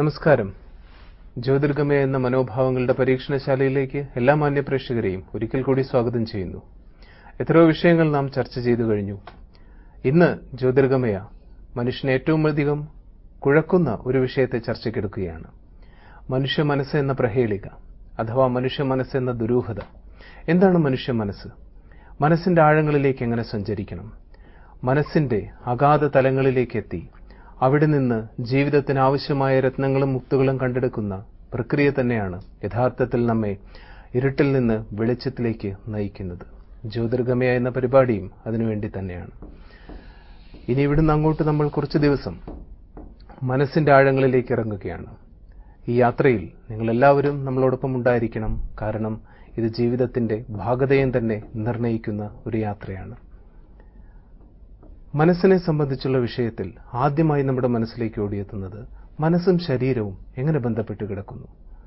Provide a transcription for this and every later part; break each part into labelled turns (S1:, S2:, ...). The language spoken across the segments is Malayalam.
S1: നമസ്കാരം ജ്യോതിർഗമയ എന്ന മനോഭാവങ്ങളുടെ പരീക്ഷണശാലയിലേക്ക് എല്ലാ മാന്യ പ്രേക്ഷകരെയും ഒരിക്കൽ കൂടി സ്വാഗതം ചെയ്യുന്നു എത്രയോ വിഷയങ്ങൾ നാം ചർച്ച ചെയ്തു കഴിഞ്ഞു ഇന്ന് ജ്യോതിർഗമയ മനുഷ്യനെ ഏറ്റവും അധികം കുഴക്കുന്ന ഒരു വിഷയത്തെ ചർച്ചയ്ക്കെടുക്കുകയാണ് മനുഷ്യ മനസ്സ് എന്ന പ്രഹേളിക അഥവാ മനുഷ്യ മനസ്സ് എന്ന ദുരൂഹത എന്താണ് മനുഷ്യ മനസ്സ് മനസ്സിന്റെ ആഴങ്ങളിലേക്ക് എങ്ങനെ സഞ്ചരിക്കണം മനസ്സിന്റെ അഗാധ തലങ്ങളിലേക്ക് എത്തി അവിടെ നിന്ന് ജീവിതത്തിന് ആവശ്യമായ രത്നങ്ങളും മുക്തുകളും കണ്ടെടുക്കുന്ന പ്രക്രിയ തന്നെയാണ് യഥാർത്ഥത്തിൽ നമ്മെ ഇരുട്ടിൽ നിന്ന് വെളിച്ചത്തിലേക്ക് നയിക്കുന്നത് ജ്യോതിർഗമയ എന്ന പരിപാടിയും അതിനുവേണ്ടി തന്നെയാണ് ഇനി ഇവിടുന്ന് അങ്ങോട്ട് നമ്മൾ കുറച്ച് ദിവസം മനസ്സിന്റെ ആഴങ്ങളിലേക്ക് ഇറങ്ങുകയാണ് ഈ യാത്രയിൽ നിങ്ങളെല്ലാവരും നമ്മളോടൊപ്പം ഉണ്ടായിരിക്കണം കാരണം ഇത് ജീവിതത്തിന്റെ ഭാഗതയും തന്നെ നിർണയിക്കുന്ന ഒരു യാത്രയാണ് മനസ്സിനെ സംബന്ധിച്ചുള്ള വിഷയത്തിൽ ആദ്യമായി നമ്മുടെ മനസ്സിലേക്ക് ഓടിയെത്തുന്നത് മനസ്സും ശരീരവും എങ്ങനെ ബന്ധപ്പെട്ട് കിടക്കുന്നു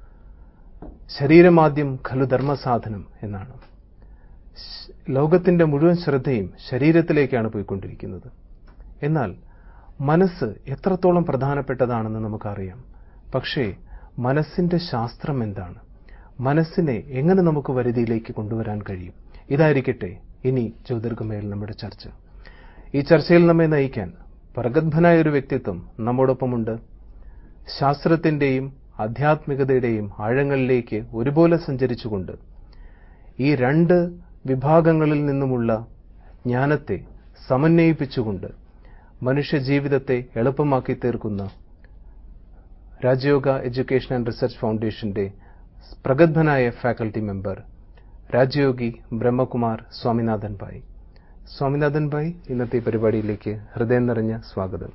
S1: ശരീരമാദ്യം ഖലു ധർമ്മസാധനം എന്നാണ് ലോകത്തിന്റെ മുഴുവൻ ശ്രദ്ധയും ശരീരത്തിലേക്കാണ് പോയിക്കൊണ്ടിരിക്കുന്നത് എന്നാൽ മനസ്സ് എത്രത്തോളം പ്രധാനപ്പെട്ടതാണെന്ന് നമുക്കറിയാം പക്ഷേ മനസ്സിന്റെ ശാസ്ത്രം എന്താണ് മനസ്സിനെ എങ്ങനെ നമുക്ക് വരുതിയിലേക്ക് കൊണ്ടുവരാൻ കഴിയും ഇതായിരിക്കട്ടെ ഇനി ജ്യോതിർഗമയിൽ നമ്മുടെ ചർച്ച ഈ ചർച്ചയിൽ നമ്മെ നയിക്കാൻ പ്രഗത്ഭനായ ഒരു വ്യക്തിത്വം നമ്മോടൊപ്പമുണ്ട് ശാസ്ത്രത്തിന്റെയും ആധ്യാത്മികതയുടെയും ആഴങ്ങളിലേക്ക് ഒരുപോലെ സഞ്ചരിച്ചുകൊണ്ട് ഈ രണ്ട് വിഭാഗങ്ങളിൽ നിന്നുമുള്ള ജ്ഞാനത്തെ സമന്വയിപ്പിച്ചുകൊണ്ട് മനുഷ്യജീവിതത്തെ എളുപ്പമാക്കി തീർക്കുന്ന രാജയോഗ എഡ്യൂക്കേഷൻ ആൻഡ് റിസർച്ച് ഫൗണ്ടേഷന്റെ പ്രഗത്ഭനായ ഫാക്കൽറ്റി മെമ്പർ രാജയോഗി ബ്രഹ്മകുമാർ സ്വാമിനാഥൻ ഭായ് സ്വാമിനാഥൻ ഭായ് ഇന്നത്തെ പരിപാടിയിലേക്ക് ഹൃദയം നിറഞ്ഞ സ്വാഗതം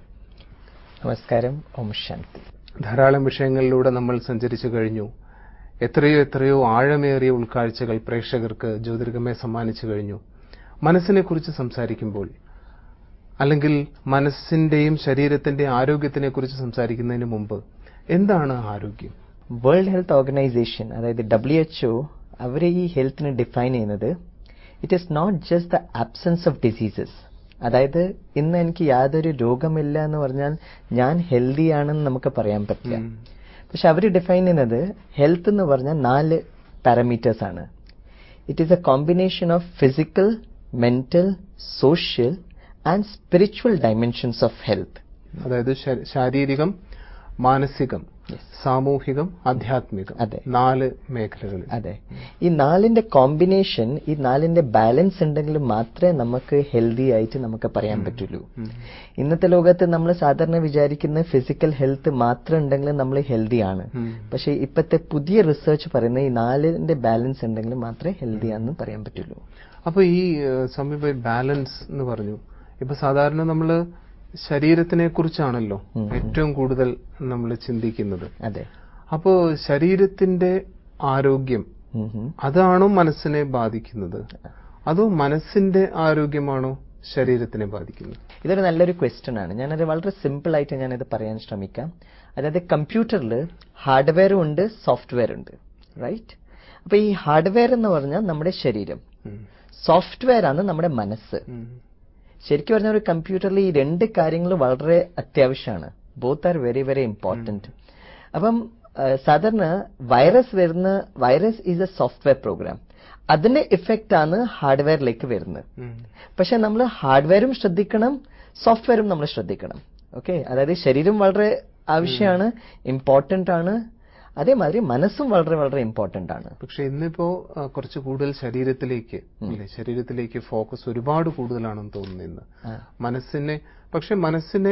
S2: നമസ്കാരം ഓം ശാന്തി
S1: ധാരാളം വിഷയങ്ങളിലൂടെ നമ്മൾ സഞ്ചരിച്ചു കഴിഞ്ഞു എത്രയോ എത്രയോ ആഴമേറിയ ഉൾക്കാഴ്ചകൾ പ്രേക്ഷകർക്ക് ജ്യോതിർഗമയെ സമ്മാനിച്ചു കഴിഞ്ഞു മനസ്സിനെക്കുറിച്ച് സംസാരിക്കുമ്പോൾ അല്ലെങ്കിൽ മനസ്സിന്റെയും ശരീരത്തിന്റെ ആരോഗ്യത്തിനെ കുറിച്ച് സംസാരിക്കുന്നതിന് മുമ്പ് എന്താണ് ആരോഗ്യം
S2: വേൾഡ് ഹെൽത്ത് ഓർഗനൈസേഷൻ അതായത് ഡബ്ല്യു എച്ച്ഒ അവർ ഈ ഹെൽത്തിനെ ഡിഫൈൻ ചെയ്യുന്നത് it is not just the absence of diseases അതായത് ഇന്ന് എനിക്ക് യാതൊരു രോഗമില്ല എന്ന് പറഞ്ഞാൽ ഞാൻ ഹെൽത്തി ആണെന്ന് നമുക്ക് പറയാൻ പറ്റില്ല പക്ഷെ അവർ ഡിഫൈൻ ചെയ്യുന്നത് ഹെൽത്ത് എന്ന് പറഞ്ഞാൽ നാല് പാരാമീറ്റേഴ്സ് ആണ് it is a combination of physical mental social and spiritual dimensions of health
S1: അതായത് ശാരീരികം മാനസികം സാമൂഹികം ആധ്യാത്മികം
S2: അതെ.
S1: നാല് മേഖലകളിൽ
S2: അതെ ഈ നാലിന്റെ കോമ്പിനേഷൻ ഈ നാലിന്റെ ബാലൻസ് ഉണ്ടെങ്കിൽ മാത്രമേ നമുക്ക് ഹെൽത്തി ആയിട്ട് നമുക്ക് പറയാൻ പറ്റുള്ളൂ ഇന്നത്തെ ലോകത്ത് നമ്മൾ സാധാരണ വിചാരിക്കുന്ന ഫിസിക്കൽ ഹെൽത്ത് മാത്രം ഉണ്ടെങ്കിൽ നമ്മൾ ഹെൽത്തി ആണ് പക്ഷെ ഇപ്പോഴത്തെ പുതിയ റിസർച്ച് പറയുന്നത് ഈ നാലിന്റെ ബാലൻസ് ഉണ്ടെങ്കിൽ മാത്രമേ ഹെൽത്തി ആണെന്ന് പറയാൻ പറ്റുള്ളൂ
S1: അപ്പൊ ഈ ഏഹ്, സമീപ ബാലൻസ് എന്ന് പറഞ്ഞു ഇപ്പൊ സാധാരണ നമ്മള് ശരീരത്തിനെ കുറിച്ചാണല്ലോ ഏറ്റവും കൂടുതൽ നമ്മൾ ചിന്തിക്കുന്നത്
S2: അതെ
S1: അപ്പോ ശരീരത്തിന്റെ ആരോഗ്യം
S2: ഉം ഹും.
S1: അതാണോ മനസ്സിനെ ബാധിക്കുന്നത് അതോ മനസ്സിന്റെ ആരോഗ്യമാണോ ശരീരത്തിനെ ബാധിക്കുന്നത്
S2: ഇതൊരു നല്ലൊരു ക്വസ്റ്റ്യൻ ആണ് ഞാനത് വളരെ സിമ്പിൾ ആയിട്ട് ഞാനത് പറയാൻ ശ്രമിക്കാം അതായത് കമ്പ്യൂട്ടറിൽ ഹാർഡ്വെയറും ഉണ്ട് സോഫ്റ്റ്വെയർ ഉണ്ട് റൈറ്റ് അപ്പൊ ഈ ഹാർഡ്വെയർ എന്ന് പറഞ്ഞാൽ നമ്മുടെ ശരീരം
S1: ഉം.
S2: സോഫ്റ്റ്വെയർ ആണ് നമ്മുടെ മനസ്സ്
S1: ഉം.
S2: ശരിക്കും പറഞ്ഞ ഒരു കമ്പ്യൂട്ടറിൽ ഈ രണ്ട് കാര്യങ്ങൾ വളരെ അത്യാവശ്യമാണ് both are very very important അപ്പം ആ, സാധാരണ വൈറസ് വരുന്ന virus is a software program അതിന്റെ ഇഫക്റ്റ് ആണ് ഹാർഡ്വെയറിലേക്ക് വരുന്നത്
S1: ഉം.
S2: പക്ഷെ നമ്മൾ ഹാർഡ്വെയറും ശ്രദ്ധിക്കണം സോഫ്റ്റ്വെയറും നമ്മൾ ശ്രദ്ധിക്കണം ഓക്കെ അതായത് ശരീരം വളരെ ആവശ്യമാണ് ഇമ്പോർട്ടന്റ് ആണ് അതേമാതിരി മനസ്സും വളരെ വളരെ ഇമ്പോർട്ടന്റ് ആണ്
S1: പക്ഷെ ഇന്നിപ്പോ ആ, കുറച്ച് കൂടുതൽ ശരീരത്തിലേക്ക് അല്ലേ ശരീരത്തിലേക്ക് ഫോക്കസ് ഒരുപാട് കൂടുതലാണെന്ന് തോന്നുന്നു ഇന്ന്
S2: ആ.
S1: മനസ്സിനെ പക്ഷെ മനസ്സിനെ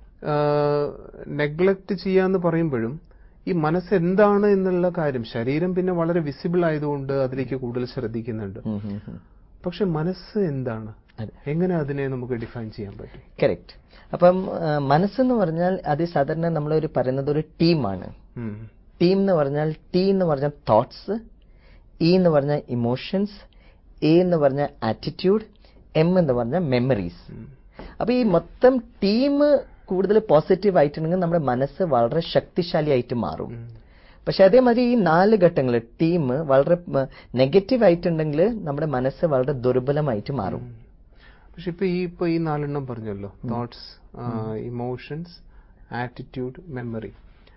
S1: നെഗ്ലക്ട് ചെയ്യാന്ന് പറയുമ്പോഴും ഈ മനസ്സ് എന്താണ് എന്നുള്ള കാര്യം ശരീരം പിന്നെ വളരെ വിസിബിൾ ആയതുകൊണ്ട് അതിലേക്ക് കൂടുതൽ ശ്രദ്ധിക്കുന്നുണ്ട്
S2: ഉം, ഉം, ഉം.
S1: പക്ഷെ മനസ്സ് എന്താണ്
S2: അതെ.
S1: എങ്ങനെ അതിനെ നമുക്ക് ഡിഫൈൻ ചെയ്യാൻ പറ്റും
S2: കറക്റ്റ് അപ്പം ആ, മനസ്സെന്ന് പറഞ്ഞാൽ അത് സാധാരണ നമ്മളൊരു പറയുന്നത് ഒരു ടീമാണ്
S1: ഉം.
S2: ടീം എന്ന് പറഞ്ഞാൽ ടി എന്ന് പറഞ്ഞാൽ തോട്ട്സ് ഇ എന്ന് പറഞ്ഞാൽ ഇമോഷൻസ് എ എന്ന് പറഞ്ഞാൽ ആറ്റിറ്റ്യൂഡ് എം എന്ന് പറഞ്ഞാൽ മെമ്മറീസ് അപ്പൊ ഈ മൊത്തം ടീം കൂടുതൽ പോസിറ്റീവ് ആയിട്ടുണ്ടെങ്കിൽ നമ്മുടെ മനസ്സ് വളരെ ശക്തിശാലിയായിട്ട് മാറും പക്ഷെ അതേമാതിരി ഈ നാല് ഘട്ടങ്ങൾ ടീം വളരെ നെഗറ്റീവ് ആയിട്ടുണ്ടെങ്കിൽ നമ്മുടെ മനസ്സ് വളരെ ദുർബലമായിട്ട് മാറും
S1: പക്ഷെ ഇപ്പൊ ഈ ഇപ്പൊ ഈ നാലെണ്ണം പറഞ്ഞല്ലോ തോട്ട്സ് ഇമോഷൻസ് ആറ്റിറ്റ്യൂഡ് മെമ്മറി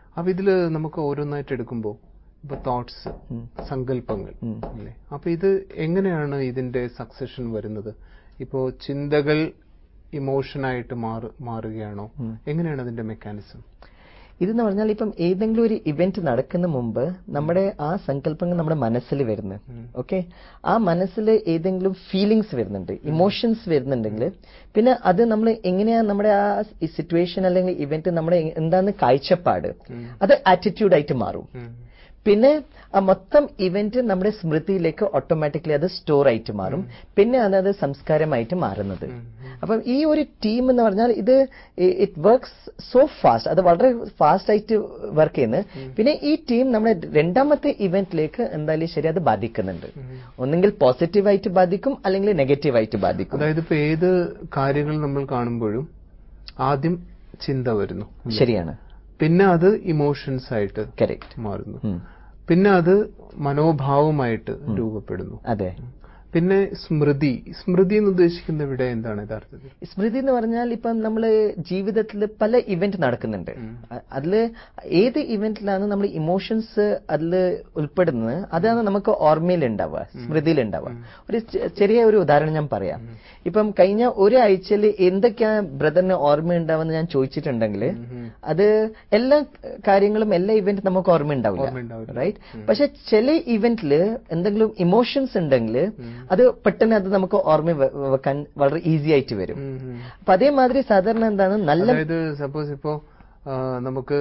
S1: അപ്പൊ ഇതില് നമുക്ക് ഓരോന്നായിട്ട് എടുക്കുമ്പോൾ ഇപ്പൊ തോട്ട്സ്
S2: ഉം.
S1: സങ്കല്പങ്ങൾ
S2: ഉം.
S1: അല്ലേ അപ്പൊ ഇത് എങ്ങനെയാണ് ഇതിന്റെ സക്സഷൻ വരുന്നത് ഇപ്പോ ചിന്തകൾ ഇമോഷനായിട്ട് മാറു മാറുകയാണോ
S2: ഉം.
S1: എങ്ങനെയാണ് അതിന്റെ മെക്കാനിസം
S2: ഇതെന്ന് പറഞ്ഞാൽ ഇപ്പം ഏതെങ്കിലും ഒരു ഇവന്റ് നടക്കുന്ന മുമ്പ് നമ്മുടെ ആ സങ്കല്പങ്ങൾ നമ്മുടെ മനസ്സിൽ വരുന്നു
S1: ഉം.
S2: ഓക്കെ ആ മനസ്സിൽ ഏതെങ്കിലും ഫീലിങ്സ് വരുന്നുണ്ട് ഇമോഷൻസ് വരുന്നുണ്ടെങ്കിൽ പിന്നെ അത് നമ്മൾ എങ്ങനെയാ നമ്മുടെ ആ സിറ്റുവേഷൻ അല്ലെങ്കിൽ ഇവന്റ് നമ്മുടെ എ- എന്താണ് കാഴ്ചപ്പാട്
S1: ഉം.
S2: അത് ആറ്റിറ്റ്യൂഡായിട്ട് മാറും
S1: ഉം.
S2: പിന്നെ ആ മൊത്തം ഇവന്റ് നമ്മുടെ സ്മൃതിയിലേക്ക് ഓട്ടോമാറ്റിക്കലി അത് സ്റ്റോർ ആയിട്ട് മാറും പിന്നെ അത് സംസ്കാരമായിട്ട് മാറുന്നത്
S1: ഉം.
S2: അപ്പം ഈ ഒരു ടീം എന്ന് പറഞ്ഞാൽ ഇത് ഇറ്റ് വർക്ക്സ് സോ ഫാസ്റ്റ് അത് വളരെ ഫാസ്റ്റ് ആയിട്ട് വർക്ക് ചെയ്യുന്നു പിന്നെ ഈ ടീം നമ്മുടെ രണ്ടാമത്തെ ഇവന്റിലേക്ക് എന്തായാലും ശരി അത് ബാധിക്കുന്നുണ്ട് ഒന്നെങ്കിൽ പോസിറ്റീവായിട്ട് ബാധിക്കും അല്ലെങ്കിൽ നെഗറ്റീവായിട്ട് ബാധിക്കും
S1: അതായത് ഇപ്പൊ ഏത് കാര്യങ്ങൾ നമ്മൾ കാണുമ്പോഴും ആദ്യം ചിന്ത വരുന്നു
S2: ശരിയാണ്
S1: പിന്നെ അത് ഇമോഷൻസ് ആയിട്ട്
S2: കറക്റ്റ്
S1: മാറുന്നു പിന്നെ അത് മനോഭാവമായിട്ട് രൂപപ്പെടുന്നു
S2: അതെ
S1: പിന്നെ സ്മൃതി സ്മൃതി എന്ന് ഉദ്ദേശിക്കുന്ന ഇവിടെ എന്താണ് യഥാർത്ഥത്തിൽ
S2: സ്മൃതി എന്ന് പറഞ്ഞാൽ ഇപ്പം നമ്മൾ ജീവിതത്തിൽ പല ഇവന്റ് നടക്കുന്നുണ്ട്
S1: ഉം.
S2: അ- അതില് ഏത് ഇവന്റിലാണ് നമ്മൾ ഇമോഷൻസ് അതിൽ ഉൾപ്പെടുന്നത് അതാണ് നമുക്ക് ഓർമ്മയിൽ ഉണ്ടാവുക സ്മൃതിയിൽ ഉണ്ടാവുക ഒരു ചെ- ചെറിയ ഒരു ഉദാഹരണം ഞാൻ പറയാം ഇപ്പം കഴിഞ്ഞ ഒരാഴ്ചയിൽ എന്തൊക്കെയാ ബ്രദറിന് ഓർമ്മ ഉണ്ടാവുമെന്ന് ഞാൻ ചോദിച്ചിട്ടുണ്ടെങ്കിൽ അത് എല്ലാ കാര്യങ്ങളും എല്ലാ ഇവന്റ് നമുക്ക് ഓർമ്മ ഉണ്ടാവില്ല
S1: ഓർമ്മയുണ്ടാവില്ല.
S2: റൈറ്റ് പക്ഷെ ചില ഇവന്റിൽ എന്തെങ്കിലും ഇമോഷൻസ് ഉണ്ടെങ്കിൽ അത് പെട്ടെന്ന് അത് നമുക്ക് ഓർമ്മ വെ- വെക്കാൻ വളരെ ഈസി ആയിട്ട് വരും
S1: ഉം, ഉം.
S2: അപ്പൊ അതേമാതിരി സാധാരണ എന്താണ് നല്ല
S1: അതായത് സപ്പോസ് ഇപ്പോ ആ, നമുക്ക്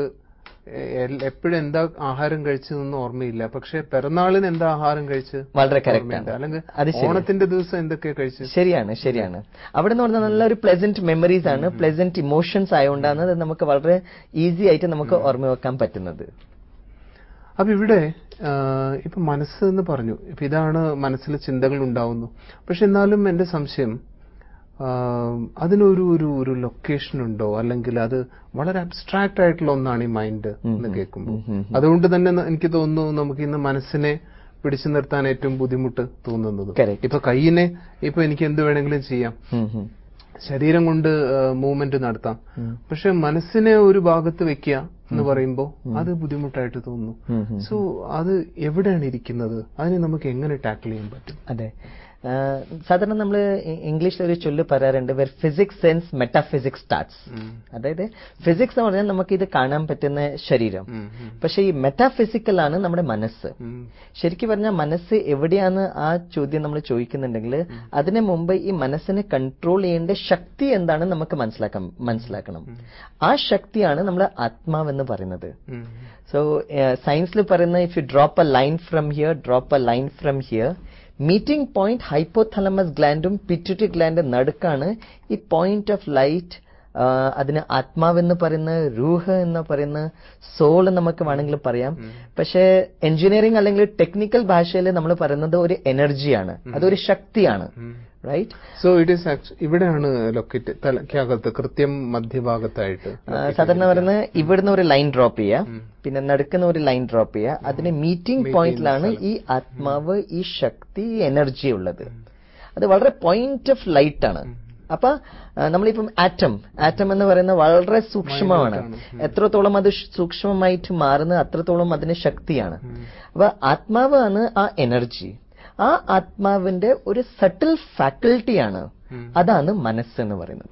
S1: എപ്പോഴും എന്താ ആഹാരം കഴിച്ചതെന്ന് ഓർമ്മയില്ല പക്ഷെ പിറന്നാളിന് എന്താ ആഹാരം കഴിച്ച്
S2: വളരെ correct
S1: ഓർമ്മയുണ്ട്.
S2: ആണ്.
S1: അല്ലെങ്കിൽ
S2: അത് ശരി.
S1: ഓണത്തിന്റെ ദിവസം എന്തൊക്കെ കഴിച്ച്
S2: ശരിയാണ് ശരിയാണ് അവിടെ എന്ന് പറഞ്ഞാൽ നല്ലൊരു പ്ലസന്റ് മെമ്മറീസ് ആണ് പ്ലസന്റ് ഇമോഷൻസ് ആയതുകൊണ്ടാണ് അത് നമുക്ക് വളരെ ഈസി ആയിട്ട് നമുക്ക് ഓർമ്മ വെക്കാൻ പറ്റുന്നത്
S1: അപ്പൊ ഇവിടെ ആ, ഇപ്പൊ മനസ്സ് എന്ന് പറഞ്ഞു ഇപ്പൊ ഇതാണ് മനസ്സിൽ ചിന്തകൾ ഉണ്ടാവുന്നു പക്ഷെ എന്നാലും എന്റെ സംശയം ആ, അതിനൊരു ഒരു ഒരു ലൊക്കേഷൻ ഉണ്ടോ അല്ലെങ്കിൽ അത് വളരെ അബ്സ്ട്രാക്ട് ആയിട്ടുള്ള ഒന്നാണ് ഈ മൈൻഡ് എന്ന് കേൾക്കുമ്പോൾ
S2: ഉം, ഉം,
S1: അതുകൊണ്ട് തന്നെ ന- എനിക്ക് തോന്നുന്നു നമുക്ക് ഇന്ന് മനസ്സിനെ പിടിച്ചു നിർത്താൻ ഏറ്റവും ബുദ്ധിമുട്ട് തോന്നുന്നത്
S2: Correct.
S1: ഇപ്പൊ കൈയിനെ ഇപ്പൊ എനിക്ക് എന്ത് വേണമെങ്കിലും ചെയ്യാം
S2: ഉം, ഉം.
S1: ശരീരം കൊണ്ട് മൂവ്മെന്റ് നടത്താം
S2: ഉം.
S1: പക്ഷെ മനസ്സിനെ ഒരു ഭാഗത്ത് വെക്കുക എന്ന് പറയുമ്പോൾ അത് ബുദ്ധിമുട്ടായിട്ട് തോന്നുന്നു
S2: ഉം, ഉം.
S1: സോ അത് എവിടെയാണ് ഇരിക്കുന്നത് അതിനെ നമുക്ക് എങ്ങനെ ടാക്കിൾ ചെയ്യാൻ പറ്റും
S2: അതെ ആ, സാധാരണ നമ്മൾ ഇംഗ്ലീഷിൽ ഒരു ചൊല്ല് പറയാറുണ്ട് വെർ ഫിസിക്സ് സെൻസ് മെറ്റാഫിസിക്സ് സ്റ്റാർട്ട്സ് അതായത് ഫിസിക്സ് എന്ന് പറഞ്ഞാൽ നമുക്ക് ഇത് കാണാൻ പറ്റുന്ന ശരീരം
S1: ഉം, ഉം,
S2: പക്ഷെ ഈ മെറ്റാഫിസിക്കൽ ആണ് നമ്മുടെ മനസ്സ്
S1: ഉം,
S2: ശരിക്കും പറഞ്ഞാൽ മനസ്സ് എവിടെയാണ് ആ ചോദ്യം നമ്മൾ ചോദിക്കുന്നുണ്ടെങ്കിൽ അതിനു മുമ്പ് ഈ മനസ്സിനെ കൺട്രോൾ ചെയ്യേണ്ട ശക്തി എന്താണ് നമുക്ക് മനസ്സിലാക്കാം മനസ്സിലാക്കണം ആ ശക്തിയാണ് നമ്മൾ ആത്മാവെന്ന് പറയുന്നത്
S1: ഉം,
S2: സോ സയൻസിൽ പറയുന്ന if you drop a line from here drop a line from here meeting point hypothalamus ഗ്ലാൻഡും പിറ്റുറ്റി ഗ്ലാൻഡ് നടുക്കാണ് ഈ പോയിന്റ് ഓഫ് ലൈറ്റ് അതിന് ആത്മാവെന്ന് പറയുന്ന റൂഹ് എന്ന് പറയുന്ന സോൾ നമുക്ക് വേണമെങ്കിൽ പറയാം പക്ഷേ എഞ്ചിനീയറിംഗ് അല്ലെങ്കിൽ ടെക്നിക്കൽ ഭാഷയിൽ നമ്മൾ പറയുന്നത് ഒരു എനർജിയാണ് അതൊരു ശക്തിയാണ്
S1: um.
S2: Right
S1: so it is ഇവിടെയാണ് ലൊക്കേറ്റ് തലക്കകത്ത് കൃത്യം മധ്യഭാഗത്തായിട്ട്
S2: സാധാരണ പറയുന്നത് ഇവിടുന്ന് ഒരു ലൈൻ ഡ്രോപ്പ് ചെയ്യുക പിന്നെ നടുക്കുന്ന ഒരു ലൈൻ ഡ്രോപ്പ് ചെയ്യുക അതിന് മീറ്റിംഗ് പോയിന്റിലാണ് ഈ ആത്മാവ് ഈ ശക്തി ഈ എനർജി ഉള്ളത് അത് വളരെ പോയിന്റ് ഓഫ് ലൈറ്റ് ആണ് അപ്പൊ ആ, നമ്മളിപ്പം ആറ്റം ആറ്റം എന്ന് പറയുന്നത് വളരെ സൂക്ഷ്മമാണ് എത്രത്തോളം അത് സൂക്ഷ്മമായിട്ട് മാറുന്നത് അത്രത്തോളം അതിന് ശക്തിയാണ് അപ്പൊ ആത്മാവാണ് ആ എനർജി ആ ആത്മാവിന്റെ ഒരു സട്ടിൽ ഫാക്കൽറ്റിയാണ് അതാണ് മനസ്സെന്ന് പറയുന്നത്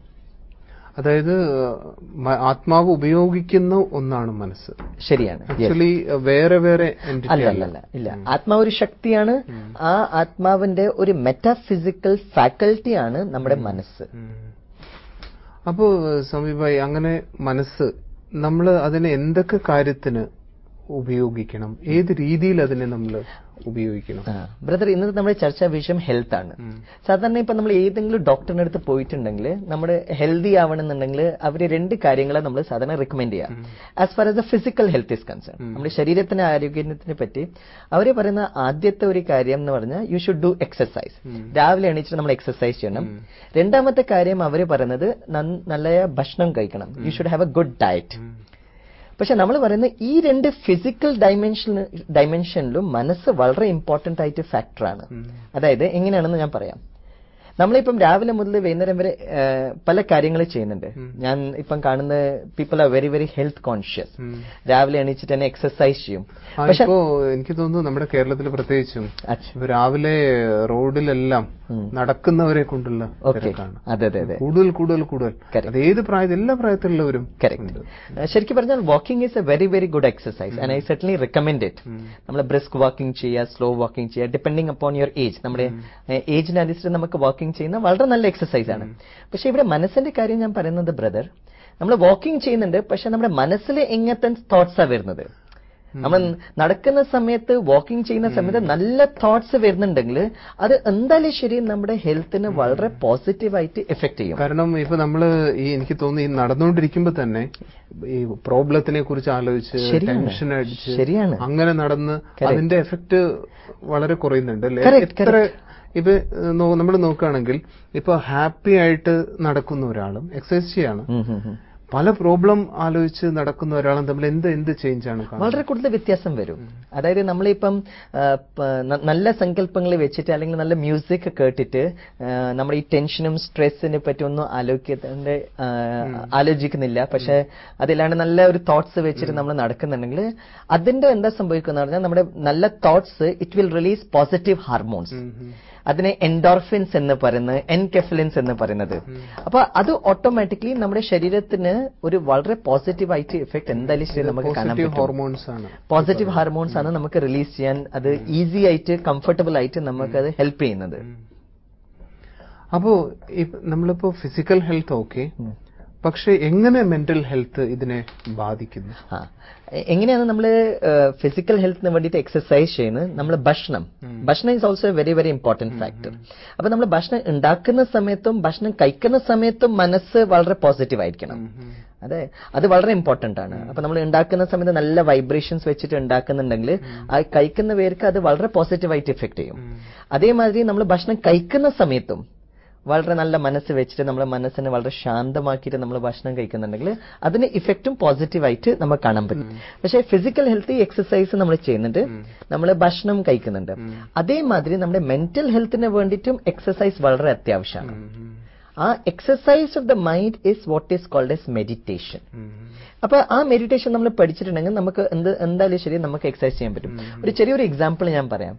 S1: അതായത് മ- ആത്മാവ് ഉപയോഗിക്കുന്ന ഒന്നാണ് മനസ്സ്
S2: ശരിയാണ് Yes.
S1: ആക്ച്വലി വേറെ വേറെ entity
S2: അല്ല അല്ല അല്ല ഇല്ല ആത്മാവ് ഒരു ശക്തിയാണ് ആ ആത്മാവിന്റെ ഒരു മെറ്റാഫിസിക്കൽ ഫാക്കൽറ്റിയാണ് നമ്മുടെ മനസ്സ്
S1: ഉം. അപ്പോ സമീപായി അങ്ങനെ മനസ്സ് നമ്മൾ അതിനെ എന്തൊക്കെ കാര്യത്തിന് ഉപയോഗിക്കണം ഏത് രീതിയിൽ അതിനെ നമ്മൾ ഉപയോഗിക്കണം
S2: ബ്രദർ ഇന്നത്തെ നമ്മുടെ ചർച്ചാ വിഷയം ഹെൽത്ത് ആണ്
S1: ഉം.
S2: സാധാരണ ഇപ്പൊ നമ്മൾ ഏതെങ്കിലും ഡോക്ടറിന്റെ അടുത്ത് പോയിട്ടുണ്ടെങ്കിൽ നമ്മുടെ ഹെൽത്തി ആവണമെന്നുണ്ടെങ്കിൽ അവര് രണ്ട് കാര്യങ്ങളെ നമ്മൾ സാധാരണ റെക്കമെൻഡ് ചെയ്യാം as far as the physical health is concern നമ്മുടെ ശരീരത്തിന്റെ ആരോഗ്യത്തിനെ പറ്റി അവര് പറയുന്ന ആദ്യത്തെ ഒരു കാര്യം എന്ന് പറഞ്ഞാൽ യു ഷുഡ് ഡു എക്സസൈസ് രാവിലെ എണീച്ചിട്ട് നമ്മൾ എക്സസൈസ് ചെയ്യണം രണ്ടാമത്തെ കാര്യം അവര് പറയുന്നത് നന്ന- നല്ല ഭക്ഷണം കഴിക്കണം you should have a good diet പക്ഷെ നമ്മൾ പറയുന്ന ഈ രണ്ട് ഫിസിക്കൽ ഡൈമെൻഷൻ ഡൈമെൻഷനിലും മനസ്സ് വളരെ ഇമ്പോർട്ടന്റ് ആയിട്ട് ഫാക്ടറാണ് അതായത് എങ്ങനെയാണെന്ന് ഞാൻ പറയാം നമ്മളിപ്പം രാവിലെ മുതൽ വൈകുന്നേരം വരെ ആ, പല കാര്യങ്ങൾ ചെയ്യുന്നുണ്ട് ഞാൻ ഇപ്പം കാണുന്ന people are very very health conscious
S1: um.
S2: രാവിലെ എണീച്ചിട്ട് തന്നെ എക്സസൈസ് ചെയ്യും
S1: ആ,
S2: പക്ഷെ
S1: ഇപ്പോ എനിക്ക് തോന്നുന്നു നമ്മുടെ കേരളത്തിൽ പ്രത്യേകിച്ചും
S2: അച്ഛ.
S1: ഇപ്പൊ രാവിലെ റോഡിലെല്ലാം നടക്കുന്നവരെ കൊണ്ടുള്ള
S2: ഓക്കെ
S1: തിരക്കാണ്
S2: അതെ അതെ അതെ
S1: കൂടുതൽ കൂടുതൽ കൂടുതൽ
S2: Correct.
S1: അത് ഏത് പ്രായത്തിൽ എല്ലാ പ്രായത്തിലുള്ളവരും
S2: കറക്റ്റ് ശരിക്കും പറഞ്ഞാൽ walking is a very very good exercise and I certainly recommend it നമ്മൾ ബ്രിസ്ക് വാക്കിംഗ് ചെയ്യുക സ്ലോ വാക്കിംഗ് ചെയ്യുക ഡിപ്പെൻഡിങ് അപ്പോൺ യുവർ ഏജ് നമ്മുടെ ഏജിന് അനുസരിച്ച് നമുക്ക് വാക്കിംഗ് ചെയ്യുന്ന വളരെ നല്ല എക്സസൈസ് ആണ് പക്ഷെ ഇവിടെ മനസ്സിന്റെ കാര്യം ഞാൻ പറയുന്നത് ബ്രദർ നമ്മൾ വാക്കിംഗ് ചെയ്യുന്നുണ്ട് പക്ഷെ നമ്മുടെ മനസ്സിൽ എങ്ങനത്തെ തോട്ട്സാണ് വരുന്നത് നമ്മൾ നടക്കുന്ന സമയത്ത് വാക്കിംഗ് ചെയ്യുന്ന സമയത്ത് നല്ല തോട്ട്സ് വരുന്നുണ്ടെങ്കിൽ അത് എന്തായാലും ശരി നമ്മുടെ ഹെൽത്തിന് വളരെ പോസിറ്റീവായിട്ട് എഫക്ട് ചെയ്യും
S1: കാരണം ഇപ്പൊ നമ്മള് ഈ എനിക്ക് തോന്നുന്നു ഈ നടന്നുകൊണ്ടിരിക്കുമ്പോ തന്നെ ഈ പ്രോബ്ലത്തിനെ കുറിച്ച് ആലോചിച്ച്
S2: ശരിയാണ്.
S1: ടെൻഷൻ അടിച്ച്
S2: ശരിയാണ്.
S1: അങ്ങനെ നടന്ന് അതിന്റെ എഫക്ട് വളരെ കുറയുന്നുണ്ട് അല്ലേ
S2: Correct,
S1: എത്ര ഇപ്പൊ നമ്മൾ നോക്കുകയാണെങ്കിൽ ഇപ്പൊ ഹാപ്പി ആയിട്ട് നടക്കുന്ന ഒരാളും എക്സസൈസ് ചെയ്യാണ്
S2: ഉം, ഉം, ഉം.
S1: പല പ്രോബ്ലം ആലോചിച്ച് നടക്കുന്ന ഒരാളും തമ്മിൽ എന്ത് എന്ത് ചേഞ്ച് ആണ് കാണുന്നത്
S2: വളരെ കൂടുതൽ വ്യത്യാസം വരും അതായത് നമ്മളിപ്പം ആ, പ- ന- നല്ല സങ്കല്പങ്ങൾ വെച്ചിട്ട് അല്ലെങ്കിൽ നല്ല മ്യൂസിക് കേട്ടിട്ട് ആ, നമ്മുടെ ഈ ടെൻഷനും സ്ട്രെസ്സിനെ പറ്റി ഒന്നും ആലോചിക്കത്തിന്റെ ആ, ആലോചിക്കുന്നില്ല പക്ഷെ അതില്ലാണ്ട് നല്ല ഒരു തോട്ട്സ് വെച്ചിട്ട് നമ്മൾ നടക്കുന്നുണ്ടെങ്കിൽ അതിന്റെ എന്താ സംഭവിക്കുന്ന പറഞ്ഞാൽ നമ്മുടെ നല്ല thoughts it will release positive hormones അതിനെ എൻഡോർഫിൻസ് എന്ന് പറയുന്നത് എൻകെഫലിൻസ് എന്ന് പറയുന്നത് അപ്പൊ അത് ഓട്ടോമാറ്റിക്കലി നമ്മുടെ ശരീരത്തിന് ഒരു വളരെ പോസിറ്റീവ് ആയിട്ട് എഫക്ട് എന്തായാലും ശരി നമുക്ക് കാണാൻ
S1: പോസിറ്റീവ്
S2: പറ്റും
S1: ഹോർമോൺസ് ആണ്
S2: പോസിറ്റീവ് ഹാർമോൺസ് ആണ് നമുക്ക് റിലീസ് ചെയ്യാൻ അത് ഈസി ആയിട്ട് കംഫർട്ടബിൾ ആയിട്ട് നമുക്ക് അത് ഹെൽപ്പ് ചെയ്യുന്നത്
S1: അപ്പോ ഇപ്പ- നമ്മളിപ്പോ ഫിസിക്കൽ ഹെൽത്ത് ഓക്കെ പക്ഷെ എങ്ങനെ മെന്റൽ ഹെൽത്ത് ഇതിനെ ബാധിക്കുന്നു
S2: ആ എ- എങ്ങനെയാണ് നമ്മൾ ഫിസിക്കൽ ഹെൽത്തിന് വേണ്ടിയിട്ട് എക്സസൈസ് ചെയ്യുന്നത് നമ്മൾ ഭക്ഷണം ഭക്ഷണം is also a very very important factor അപ്പൊ നമ്മൾ ഭക്ഷണം ഉണ്ടാക്കുന്ന സമയത്തും ഭക്ഷണം കഴിക്കുന്ന സമയത്തും മനസ്സ് വളരെ പോസിറ്റീവ് ആയിരിക്കണം അതെ അത് വളരെ ഇമ്പോർട്ടന്റ് ആണ് അപ്പൊ നമ്മൾ ഉണ്ടാക്കുന്ന സമയത്ത് നല്ല വൈബ്രേഷൻസ് വെച്ചിട്ട് ഉണ്ടാക്കുന്നുണ്ടെങ്കിൽ ആ കഴിക്കുന്ന പേർക്ക് അത് വളരെ പോസിറ്റീവായിട്ട് ഇഫക്ട് ചെയ്യും അതേമാതിരി നമ്മൾ ഭക്ഷണം കഴിക്കുന്ന സമയത്തും വളരെ നല്ല മനസ്സ് വെച്ചിട്ട് നമ്മുടെ മനസ്സിനെ വളരെ ശാന്തമാക്കിയിട്ട് നമ്മൾ ഭക്ഷണം കഴിക്കുന്നുണ്ടെങ്കിൽ അതിന് ഇഫക്റ്റും പോസിറ്റീവായിട്ട് നമുക്ക് കാണാൻ പറ്റും പക്ഷേ ഫിസിക്കൽ ഹെൽത്ത് എക്സസൈസ് നമ്മൾ ചെയ്യുന്നുണ്ട് നമ്മൾ ഭക്ഷണം കഴിക്കുന്നുണ്ട് അതേമാതിരി നമ്മുടെ മെന്റൽ ഹെൽത്തിന് വേണ്ടിയിട്ടും എക്സസൈസ് വളരെ അത്യാവശ്യമാണ് ആ exercise of the mind is what is called as meditation അപ്പൊ ആ മെഡിറ്റേഷൻ നമ്മൾ പഠിച്ചിട്ടുണ്ടെങ്കിൽ നമുക്ക് എന്ത് എന്തായാലും ശരി നമുക്ക് എക്സസൈസ് ചെയ്യാൻ പറ്റും ഒരു ചെറിയൊരു എക്സാമ്പിൾ ഞാൻ പറയാം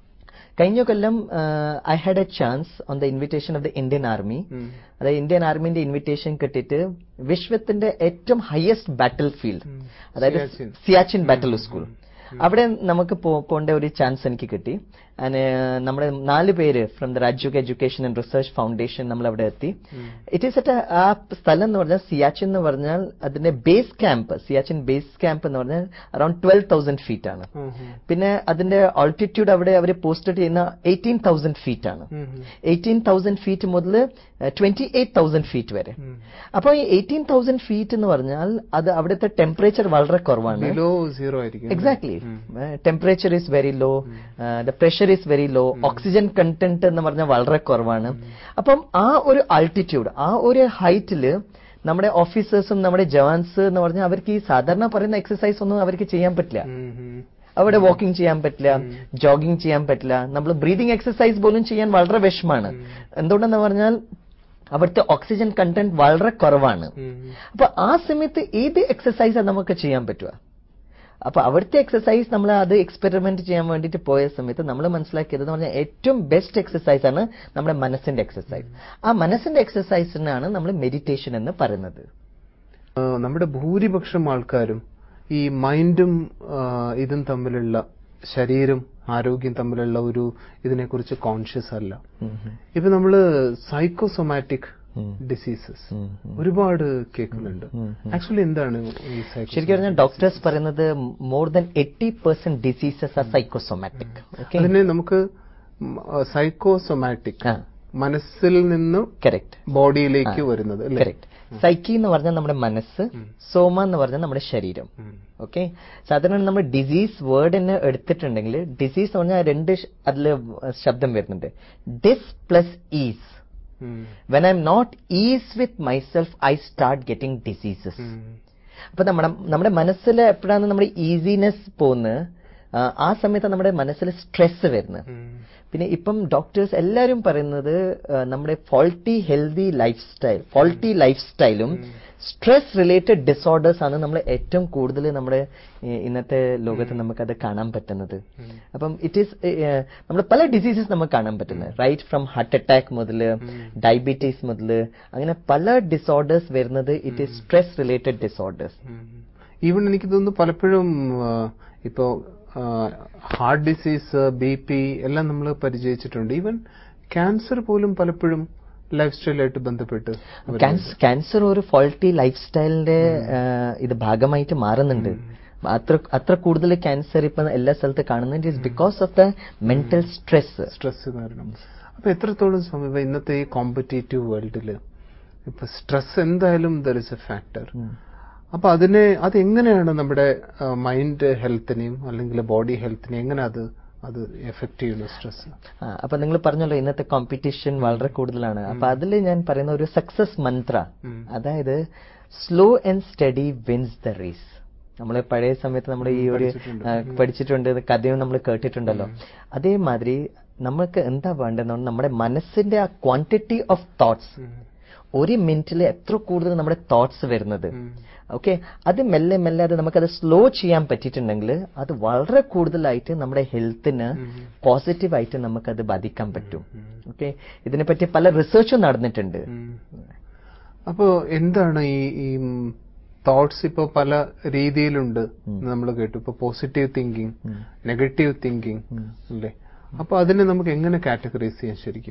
S2: കഴിഞ്ഞ കൊല്ലം I had a chance on the invitation of the Indian army അതായത് ഇന്ത്യൻ ആർമിന്റെ ഇൻവിറ്റേഷൻ കിട്ടിയിട്ട് വിശ്വത്തിന്റെ ഏറ്റവും ഹയസ്റ്റ് ബാറ്റിൽ ഫീൽഡ് അതായത്
S1: സിയാച്ചിൻ.
S2: സിയാച്ചിൻ ബാറ്റിൽ സ്കൂൾ അവിടെ നമുക്ക് പോ- പോകേണ്ട ഒരു ചാൻസ് എനിക്ക് കിട്ടി ആൻഡ് നമ്മുടെ നാല് പേര് from the Rajyog education and research foundation നമ്മൾ അവിടെ എത്തി ഇറ്റ് ഈസ് അറ്റ് ആ സ്ഥലം എന്ന് പറഞ്ഞാൽ സിയാച്ചിൻ എന്ന് പറഞ്ഞാൽ അതിന്റെ base camp Siachen base camp എന്ന് പറഞ്ഞാൽ അറൌണ്ട് ട്വൽവ് തൗസൻഡ് ഫീറ്റ് ആണ് പിന്നെ അതിന്റെ ഓൾട്ടിറ്റ്യൂഡ് അവിടെ അവർ പോസ്റ്റ് ചെയ്യുന്ന എയ്റ്റീൻ തൗസൻഡ് ഫീറ്റ് ആണ് എയ്റ്റീൻ തൗസൻഡ് ഫീറ്റ് മുതൽ ട്വന്റി എയ്റ്റ് തൗസൻഡ് ഫീറ്റ് വരെ അപ്പോൾ ഈ എയ്റ്റീൻ തൗസൻഡ് ഫീറ്റ് എന്ന് പറഞ്ഞാൽ അത് അവിടുത്തെ ടെമ്പറേച്ചർ വളരെ കുറവാണ്
S1: ബിലോ സീറോ ആയിരിക്കും
S2: exactly temperature is very low the pressure is very low oxygen content എന്ന് പറഞ്ഞാൽ വളരെ കുറവാണ് അപ്പം ആ ഒരു ആൾട്ടിറ്റ്യൂഡ് ആ ഒരു ഹൈറ്റില് നമ്മുടെ ഓഫീസേഴ്സും നമ്മുടെ ജവാൻസ് എന്ന് പറഞ്ഞാൽ അവർക്ക് ഈ സാധാരണ പറയുന്ന എക്സസൈസ് ഒന്നും അവർക്ക് ചെയ്യാൻ പറ്റില്ല അവിടെ വാക്കിംഗ് ചെയ്യാൻ പറ്റില്ല ജോഗിങ് ചെയ്യാൻ പറ്റില്ല നമ്മൾ ബ്രീതിങ് എക്സസൈസ് പോലും ചെയ്യാൻ വളരെ വിഷമാണ് എന്തുകൊണ്ടെന്ന് പറഞ്ഞാൽ അവിടുത്തെ ഓക്സിജൻ കണ്ടന്റ് വളരെ കുറവാണ് അപ്പൊ ആ സമയത്ത് ഏത് എക്സസൈസാണ് നമുക്ക് ചെയ്യാൻ പറ്റുക അപ്പൊ അവിടുത്തെ എക്സസൈസ് നമ്മൾ അത് എക്സ്പെരിമെന്റ് ചെയ്യാൻ വേണ്ടിയിട്ട് പോയ സമയത്ത് നമ്മൾ മനസ്സിലാക്കിയത് എന്ന് പറഞ്ഞാൽ ഏറ്റവും ബെസ്റ്റ് എക്സസൈസ് ആണ് നമ്മുടെ മനസ്സിന്റെ എക്സസൈസ് ആ മനസ്സിന്റെ എക്സസൈസിനാണ് നമ്മൾ മെഡിറ്റേഷൻ എന്ന് പറയുന്നത്
S1: ആ, നമ്മുടെ ഭൂരിപക്ഷം ആൾക്കാരും ഈ മൈൻഡും ആ, ഇതും തമ്മിലുള്ള ശരീരം ആരോഗ്യം തമ്മിലുള്ള ഒരു ഇതിനെക്കുറിച്ച് കോൺഷ്യസ് അല്ല ഇപ്പൊ നമ്മള് സൈക്കോസൊമാറ്റിക് ഡിസീസസ് ഒരുപാട് കേൾക്കുന്നുണ്ട് ആക്ച്വലി എന്താണ് ഈ
S2: ശരിക്കും
S1: psycho-
S2: പറഞ്ഞാൽ ഡോക്ടേഴ്സ് പറയുന്നത് more than eighty percent diseases are psychosomatic okay
S1: അതിനെ നമുക്ക് സൈക്കോസൊമാറ്റിക്
S2: ആ.
S1: മനസ്സിൽ നിന്നും
S2: കറക്റ്റ്
S1: ബോഡിയിലേക്ക് വരുന്നത് അല്ലേ
S2: കറക്റ്റ് സൈക്കി എന്ന് പറഞ്ഞാൽ നമ്മുടെ മനസ്സ് സോമ എന്ന് പറഞ്ഞാൽ നമ്മുടെ ശരീരം ഓക്കെ സാധാരണ നമ്മൾ ഡിസീസ് വേർഡ് തന്നെ എടുത്തിട്ടുണ്ടെങ്കിൽ ഡിസീസ് എന്ന് പറഞ്ഞാൽ രണ്ട് ഷ- അതില് ശബ്ദം വരുന്നുണ്ട് this plus is when I am not ease with myself I start getting diseases അപ്പൊ നമ്മുടെ നമ്മുടെ മനസ്സിൽ എപ്പോഴാണ് നമ്മുടെ ഈസിനെസ് പോകുന്നത് ആ, ആ സമയത്ത് നമ്മുടെ മനസ്സിൽ സ്ട്രെസ് വരുന്നത് പിന്നെ ഇപ്പം ഡോക്ടേഴ്സ് എല്ലാവരും പറയുന്നത് ആ, നമ്മുടെ faulty healthy life style faulty life സ്റ്റൈലും സ്ട്രെസ് റിലേറ്റഡ് ഡിസോർഡേഴ്സ് ആണ് നമ്മൾ ഏറ്റവും കൂടുതൽ നമ്മുടെ ഈ, ഇന്നത്തെ ലോകത്ത് നമുക്കത് കാണാൻ പറ്റുന്നത് അപ്പം ഇറ്റ് ഈസ് നമ്മൾ പല ഡിസീസസ് നമുക്ക് കാണാൻ പറ്റുന്നത് റൈറ്റ് ഫ്രം ഹാർട്ട് അറ്റാക്ക് മുതൽ ഡയബറ്റീസ് മുതൽ അങ്ങനെ പല ഡിസോർഡേഴ്സ് വരുന്നത് it is stress related disorders
S1: even എനിക്ക് തോന്നുന്നു പലപ്പോഴും ആ, ഇപ്പോ ഹാർട്ട് ഡിസീസ് ബി പി എല്ലാം നമ്മൾ പരിചയിച്ചിട്ടുണ്ട് ഈവൻ ക്യാൻസർ പോലും പലപ്പോഴും ലൈഫ് സ്റ്റൈലായിട്ട് ബന്ധപ്പെട്ട് വരുന്നുണ്ട്.
S2: ക്യാൻസർ ഒരു ഫോൾട്ടി ലൈഫ് സ്റ്റൈലിന്റെ ഇത് ഭാഗമായിട്ട് മാറുന്നുണ്ട് അത്ര അത്ര കൂടുതൽ ക്യാൻസർ ഇപ്പൊ എല്ലാ സ്ഥലത്ത് കാണുന്നുണ്ട് is because of the mental stress
S1: stress കാരണം അപ്പൊ എത്രത്തോളം സമീപം ഇന്നത്തെ ഈ കോമ്പറ്റേറ്റീവ് വേൾഡിൽ ഇപ്പൊ സ്ട്രെസ് എന്തായാലും ദർ ഇസ് എ ഫാക്ടർ അപ്പൊ അതിനെ അതെങ്ങനെയാണ് നമ്മുടെ മൈൻഡ് ഹെൽത്തിനെയും അല്ലെങ്കിൽ ബോഡി ഹെൽത്തിനെയും എങ്ങനെ അത് അത് എഫക്ട് ചെയ്യുന്നു സ്ട്രെസ്
S2: അപ്പൊ നിങ്ങൾ പറഞ്ഞല്ലോ ഇന്നത്തെ കോമ്പറ്റീഷൻ വളരെ കൂടുതലാണ് അപ്പൊ അതിൽ ഞാൻ പറയുന്ന ഒരു സക്സസ് മന്ത്ര
S1: ഉം.
S2: അതായത് slow and steady wins the race നമ്മൾ പഴയ സമയത്ത് നമ്മൾ ഈ ഒരു
S1: പഠിച്ചിട്ടുണ്ട്.
S2: ആ, പഠിച്ചിട്ടുണ്ട് ഇത് കഥയും നമ്മൾ കേട്ടിട്ടുണ്ടല്ലോ അതേമാതിരി നമുക്ക് എന്താ വേണ്ടതെന്ന് പറഞ്ഞാൽ നമ്മുടെ മനസ്സിന്റെ ആ ക്വാണ്ടിറ്റി ഓഫ് തോട്ട്സ് ഒരു മിനിറ്റിൽ എത്ര കൂടുതൽ നമ്മുടെ തോട്ട്സ് വരുന്നത് ഓക്കെ അത് മെല്ലെ മെല്ലെ അത് നമുക്കത് സ്ലോ ചെയ്യാൻ പറ്റിയിട്ടുണ്ടെങ്കിൽ അത് വളരെ കൂടുതലായിട്ട് നമ്മുടെ ഹെൽത്തിന് പോസിറ്റീവായിട്ട് നമുക്കത് ബാധിക്കാൻ പറ്റും ഓക്കെ ഇതിനെപ്പറ്റി പല റിസർച്ചും നടന്നിട്ടുണ്ട്
S1: അപ്പോ എന്താണ് ഈ ഈ തോട്ട്സ് ഇപ്പോ പല രീതിയിലുണ്ട് നമ്മൾ കേട്ടു ഇപ്പൊ പോസിറ്റീവ് തിങ്കിങ് നെഗറ്റീവ് തിങ്കിങ് അല്ലേ അപ്പൊ അതിനെ നമുക്ക് എങ്ങനെ കാറ്റഗറൈസ് ചെയ്യാൻ ശരിക്കും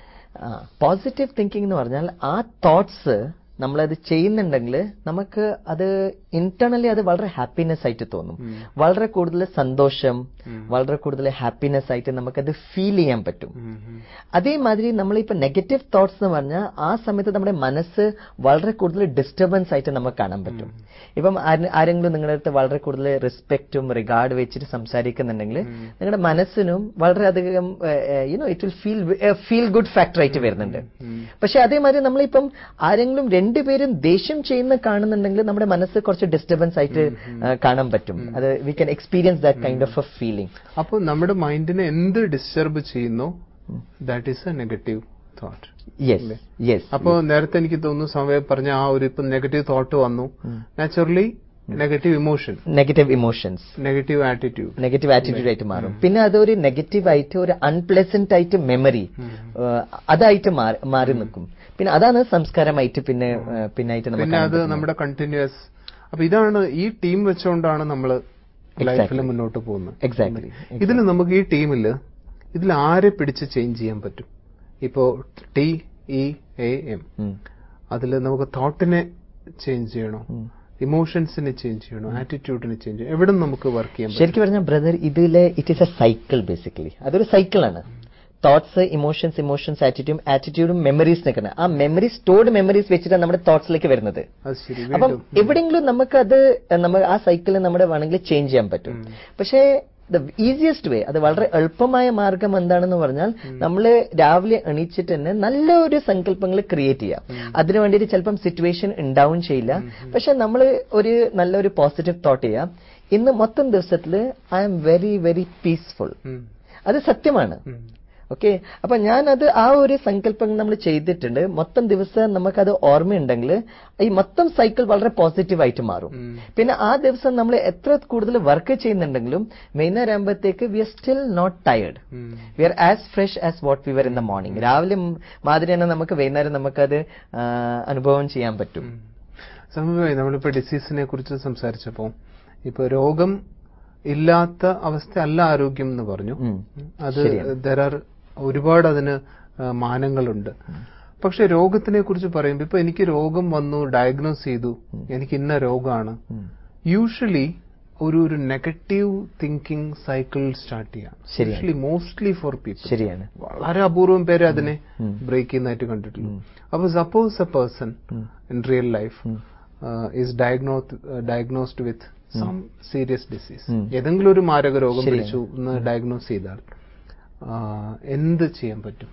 S2: പോസിറ്റീവ് തിങ്കിങ് എന്ന് പറഞ്ഞാൽ ആ തോട്ട്സ് നമ്മളത് ചെയ്യുന്നുണ്ടെങ്കിൽ നമുക്ക് അത് ഇന്റേണലി അത് വളരെ ഹാപ്പിനെസ് ആയിട്ട് തോന്നും വളരെ കൂടുതൽ സന്തോഷം വളരെ കൂടുതൽ ഹാപ്പിനെസ് ആയിട്ട് നമുക്കത് ഫീൽ ചെയ്യാൻ പറ്റും അതേമാതിരി നമ്മളിപ്പോ നെഗറ്റീവ് തോട്ട്സ് എന്ന് പറഞ്ഞാൽ ആ സമയത്ത് നമ്മുടെ മനസ്സ് വളരെ കൂടുതൽ ഡിസ്റ്റർബൻസ് ആയിട്ട് നമുക്ക് കാണാൻ പറ്റും ഇപ്പം ആരെ- ആരെങ്കിലും നിങ്ങളുടെ അടുത്ത് വളരെ കൂടുതൽ റെസ്പെക്റ്റും റിഗാർഡ് വെച്ചിട്ട് സംസാരിക്കുന്നുണ്ടെങ്കിൽ നിങ്ങളുടെ മനസ്സിനും വളരെയധികം you know it will feel feel good factor ആയിട്ട് വരുന്നുണ്ട് പക്ഷെ അതേമാതിരി നമ്മളിപ്പം ആരെങ്കിലും രണ്ടുപേരും ദേഷ്യം ചെയ്യുന്ന കാണുന്നുണ്ടെങ്കിൽ നമ്മുടെ മനസ്സ് കുറച്ച് ഡിസ്റ്റർബൻസ് ആയിട്ട് ആ, കാണാൻ പറ്റും അത് we can experience that kind of a feeling
S1: അപ്പോൾ നമ്മുടെ മൈൻഡിനെ എന്ത് ഡിസ്റ്റർബ് ചെയ്യുന്നോ that is a negative thought
S2: yes yes
S1: അപ്പോ നേരത്തെ എനിക്ക് തോന്നുന്നു സമയം പറഞ്ഞ ആ ഒരു ഇപ്പൊ നെഗറ്റീവ് തോട്ട് വന്നു naturally negative emotion
S2: negative emotions
S1: negative attitude
S2: negative attitude ആയിട്ട് മാറും പിന്നെ അതൊരു നെഗറ്റീവ് ആയിട്ട് ഒരു അൺപ്ലസന്റ് ആയിട്ട് മെമ്മറി അതായിട്ട് മാറി- മാറി നിൽക്കും പിന്നെ അതാണ് സംസ്കാരമായിട്ട് പിന്നെ ഏഹ്, പിന്നായിട്ട് നമുക്ക്
S1: പിന്നെ
S2: കാണാൻ
S1: അത്
S2: പറ്റുന്നത്.
S1: നമ്മുടെ കണ്ടിന്യൂസ് അപ്പൊ ഇതാണ് ഈ ടീം വെച്ചുകൊണ്ടാണ് നമ്മൾ ലൈഫിൽ മുന്നോട്ട് പോകുന്നത്
S2: Exactly.
S1: ഇതിൽ നമുക്ക് ഈ ടീമിൽ ഇതിൽ ആരെ പിടിച്ച് ചേഞ്ച് ചെയ്യാൻ പറ്റും ഇപ്പോ ടി ഇ എ എം
S2: ഉം.
S1: അതിൽ നമുക്ക് തോട്ടിനെ ചേഞ്ച് ചെയ്യണോ ഇമോഷൻസിനെ ചേഞ്ച് ചെയ്യണോ ആറ്റിറ്റ്യൂഡിനെ ചേഞ്ച് ചെയ്യണോ എവിടെ നമുക്ക് വർക്ക് ചെയ്യാൻ പറ്റും
S2: ശരിക്കും പറഞ്ഞാൽ ബ്രദർ ഇതിലെ it is a cycle basically അതൊരു സൈക്കിളാണ് തോട്ട്സ് ഇമോഷൻസ് ഇമോഷൻസ് ആറ്റിറ്റ്യൂഡും ആറ്റിറ്റ്യൂഡും മെമ്മറീസ് നിൽക്കുന്നത് ആ മെമ്മറി സ്റ്റോർഡ് മെമ്മറീസ് വെച്ചിട്ടാണ് നമ്മുടെ തോട്ട്സിലേക്ക് വരുന്നത്
S1: അത് ശരി
S2: അപ്പം
S1: വീണ്ടും
S2: എവിടെയെങ്കിലും നമുക്കത് നമ്മൾ ആ സൈക്കിൾ നമ്മുടെ വേണമെങ്കിൽ ചേഞ്ച് ചെയ്യാൻ പറ്റും പക്ഷേ ദ ഈസിയസ്റ്റ് വേ അത് വളരെ എളുപ്പമായ മാർഗം എന്താണെന്ന് പറഞ്ഞാൽ നമ്മൾ രാവിലെ എണീച്ചിട്ട് തന്നെ നല്ല ഒരു സങ്കല്പങ്ങൾ ക്രിയേറ്റ് ചെയ്യാം അതിനു വേണ്ടിയിട്ട് ചിലപ്പം സിറ്റുവേഷൻ ഉണ്ടാവും ചെയ്യില്ല പക്ഷെ നമ്മൾ ഒരു നല്ലൊരു പോസിറ്റീവ് തോട്ട് ചെയ്യാം ഇന്ന് മൊത്തം ദിവസത്തിൽ I am very very peaceful
S1: um.
S2: അത് സത്യമാണ്
S1: ഉം.
S2: ഓക്കെ അപ്പൊ ഞാനത് ആ ഒരു സങ്കല്പം നമ്മൾ ചെയ്തിട്ടുണ്ട് മൊത്തം ദിവസം നമുക്കത് ഓർമ്മയുണ്ടെങ്കിൽ ഈ മൊത്തം സൈക്കിൾ വളരെ പോസിറ്റീവ് ആയിട്ട് മാറും
S1: ഉം.
S2: പിന്നെ ആ ദിവസം നമ്മൾ എത്ര കൂടുതൽ വർക്ക് ചെയ്യുന്നുണ്ടെങ്കിലും വൈകുന്നേരം ആകുമ്പോഴത്തേക്ക് we are still not tired
S1: um.
S2: We are as fresh as what we were in the morning രാവിലെ മ് മാതിരി തന്നെ നമുക്ക് വൈകുന്നേരം നമുക്കത് ആ, അനുഭവം ചെയ്യാൻ പറ്റും
S1: സമീപമായി നമ്മളിപ്പോ ഡിസീസിനെ കുറിച്ച് സംസാരിച്ചപ്പോ ഇപ്പൊ രോഗം ഇല്ലാത്ത അവസ്ഥ അല്ല ആരോഗ്യം എന്ന് പറഞ്ഞു
S2: ഉം.
S1: അത്
S2: ശരിയാണ്.
S1: ദർ ആർ ഒരുപാട് അതിന് ആ, മാനങ്ങളുണ്ട് പക്ഷെ രോഗത്തിനെ കുറിച്ച് പറയുമ്പോൾ ഇപ്പൊ എനിക്ക് രോഗം വന്നു ഡയഗ്നോസ് ചെയ്തു എനിക്ക് ഇന്ന രോഗമാണ്
S2: ഉം.
S1: യൂഷ്വലി ഒരു ഒരു നെഗറ്റീവ് തിങ്കിങ് സൈക്കിൾ സ്റ്റാർട്ട് ചെയ്യാം
S2: ശരിയാണ്.
S1: യൂഷ്വലി മോസ്റ്റ്ലി ഫോർ പീപ്പിൾ
S2: ശരിയാണ്
S1: വളരെ അപൂർവം പേര് അതിനെ
S2: ഉം.
S1: ബ്രേക്ക് ചെയ്യുന്നതായിട്ട് കണ്ടിട്ടുള്ളൂ അപ്പൊ suppose a person
S2: um.
S1: In real life
S2: um.
S1: Is diagnosed with some serious disease
S2: um.
S1: ഏതെങ്കിലും ഒരു മാരക രോഗം
S2: ശരിയാണ്.
S1: പിടിച്ചു എന്ന് ഡയഗ്നോസ് ചെയ്താൽ ആ, എന്ത് ചെയ്യാൻ പറ്റും